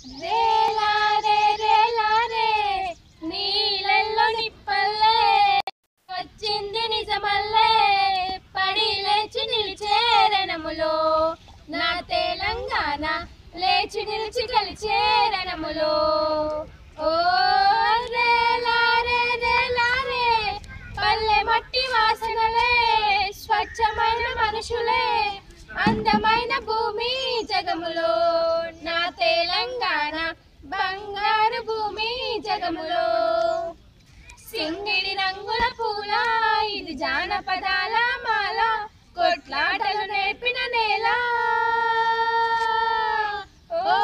రేలారే రేలారే నీళ్ళల్లో నిప్పల్లే వచ్చింది నిజమల్లే పడి లేచి నిలిచేరణములో నా తెలంగాణ లేచి నిలిచి గెలిచేరణములో ఓ రేలారే రేలారే పల్లె మట్టి వాసనలే స్వచ్ఛమైన మనుషులే అందమైన భూమి జగములో నా తెలంగాణ బంగారు భూమి జగములో సింగిడి రంగుల పూల ఇది జానపదాల మాల కొట్లాటలు నేర్పిన నేల ఓ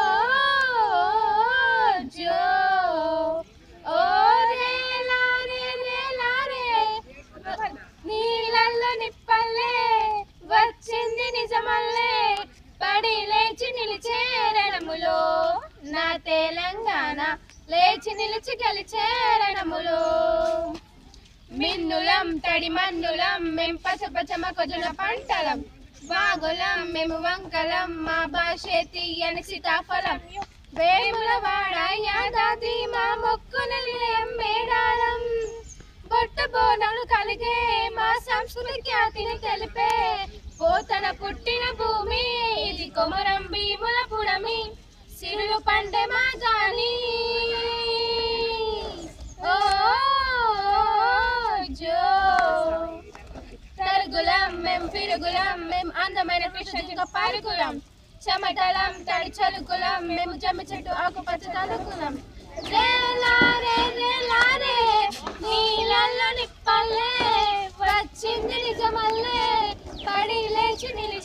జో ఓ రేలా రే రేలా రే నీళ్ళల్లో నిప్పల్లే వచ్చింది నిజమల్లే పడి లేచి నిలిచేరణములో నా తెలంగాణ లేచి నిలిచి గెలిచేరణములో మిన్నులం తడి మన్నులం మేం పచ్చపచ్చమ కొజుల పంటలం వాగులం మేము వంకలం మా భాషే తీయని సీతాఫలం వేముల వాడ యాదాది మా మొక్కున నిలయం మేడారం బొట్ట బోనాలు కలిగే మా సంస్కృతి ఖ్యాతిని తెలిపే పోతన పుట్టిన భూమి ఇది కొమరం భీముల పుడమి సిరులు పండే మా గాని ఓ జో తరుగులం మేం పిరుగులం మేం అందమైన కృష్ణ పరుగులం చెమటలం తడి చలుకులం మేము జమ్మి చెట్టు ఆకుపచ్చ తలుకులం రేలారే రేలారే నీళ్ళల్లో నిప్పల్లే వచ్చింది నిజమల్లే పడి లేచి నిలిచి